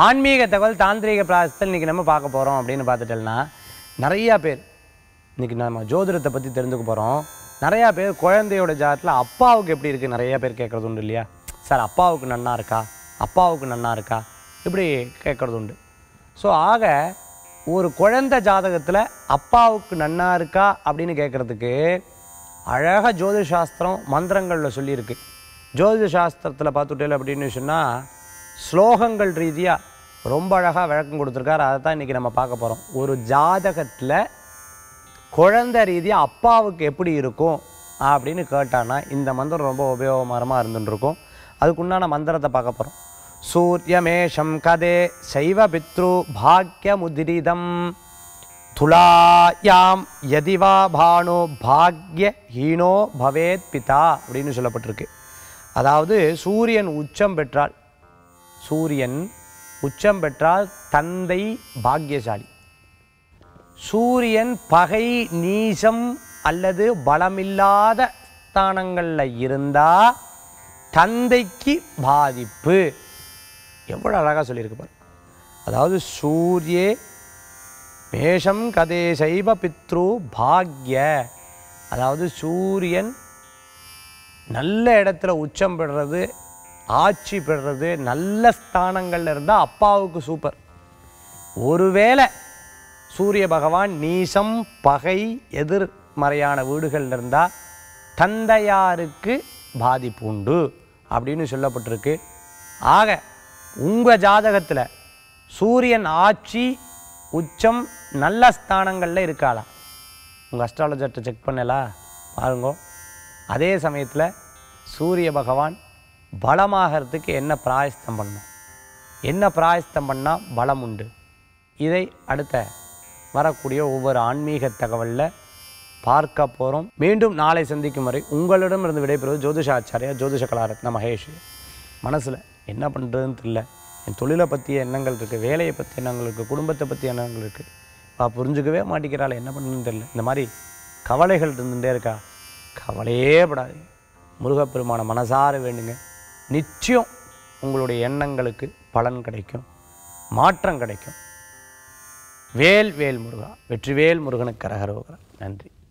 ஆன்மீக தகவல் தாந்திரீக பிராசத்தில் இன்றைக்கி நம்ம பார்க்க போகிறோம் அப்படின்னு பார்த்துட்டோம்னா நிறையா பேர் இன்றைக்கி நம்ம ஜோதிடத்தை பற்றி தெரிஞ்சுக்க போகிறோம் நிறையா பேர் குழந்தையோட ஜாதத்தில் அப்பாவுக்கு எப்படி இருக்குது நிறையா பேர் கேட்குறது உண்டு இல்லையா சார் அப்பாவுக்கு நன்னா இருக்கா அப்பாவுக்கு நன்னா இருக்கா இப்படி கேட்குறது உண்டு ஸோ ஆக ஒரு குழந்தை ஜாதகத்தில் அப்பாவுக்கு நன்னா இருக்கா அப்படின்னு கேட்குறதுக்கு அழகாக ஜோதிஷ சாஸ்திரம் மந்திரங்களில் சொல்லியிருக்கு ஜோதிஷ சாஸ்திரத்தில் பார்த்துட்டேன் அப்படின்னு சொன்னால் ஸ்லோகங்கள் ரீதியாக ரொம்ப அழகாக விளக்கம் கொடுத்துருக்காரு அதை தான் இன்றைக்கி நம்ம பார்க்க போகிறோம் ஒரு ஜாதகத்தில் குழந்தை ரீதியாக அப்பாவுக்கு எப்படி இருக்கும் அப்படின்னு கேட்டானா இந்த மந்திரம் ரொம்ப உபயோகமரமாக இருந்துருக்கும் அதுக்குண்டான மந்திரத்தை பார்க்க போகிறோம் சூரியமேஷம் கதே சைவ பித்ரு பாக்யமுதிரிதம் துலாயாம் யதிவா பானு பாக்ய ஹீனோ பவேத் பிதா அப்படின்னு சொல்லப்பட்டிருக்கு அதாவது சூரியன் உச்சம் பெற்றால் சூரியன் உச்சம் பெற்றால் தந்தை பாக்கியசாலி சூரியன் பகை நீசம் அல்லது பலமில்லாத ஸ்தானங்களில் இருந்தால் தந்தைக்கு பாதிப்பு எவ்வளோ அழகாக சொல்லியிருக்கு பாரு அதாவது சூரியே மேஷம் கதே சைவ பித்ரு பாக்ய அதாவது சூரியன் நல்ல இடத்துல உச்சம் பெறுறது ஆட்சி பெறுறது நல்ல ஸ்தானங்கள்ல இருந்தால் அப்பாவுக்கு சூப்பர் ஒருவேளை சூரிய பகவான் நீசம் பகை எதிர்மறையான வீடுகள்ல இருந்தால் தந்தையாருக்கு பாதிப்பு உண்டு அப்படின்னு சொல்லப்பட்டிருக்கு ஆக உங்கள் ஜாதகத்தில் சூரியன் ஆட்சி உச்சம் நல்ல ஸ்தானங்களில் இருக்காளா உங்கள் அஸ்ட்ராலஜர்கிட்ட செக் பண்ணலா பாருங்க அதே சமயத்தில் சூரிய பகவான் பலமாகறதுக்கு என்ன பிராயஸ்தம் பண்ணணும் என்ன பிராயஸ்தம் பண்ணால் பலம் உண்டு இதை அடுத்த வரக்கூடிய ஒவ்வொரு ஆன்மீக தகவலில் பார்க்க போகிறோம் மீண்டும் நாளை சந்திக்கும் வரை உங்களிடமிருந்து விடைபெறுவது ஜோதிஷாச்சாரியா ஜோதிஷ கலாரத்ன மகேஷ் மனசில் என்ன பண்ணுறதுன்னு தெரியல என் தொழிலை பற்றிய எண்ணங்கள் இருக்குது வேலையை பற்றி எண்ணங்கள் இருக்குது குடும்பத்தை பற்றி எண்ணங்கள் இருக்குது பா புரிஞ்சுக்கவே மாட்டேங்கிறாள் என்ன பண்ணுன்னு தெரியல இந்த மாதிரி கவலைகள் இருந்துகிட்டே இருக்கா கவலையே படாது முருகப்பெருமான மனசார வேண்டுங்க நிச்சயம் உங்களுடைய எண்ணங்களுக்கு பலன் கிடைக்கும் மாற்றம் கிடைக்கும் வேல் வேல் முருகா வெற்றிவேல் முருகனுக்கு கரகரோகரா நன்றி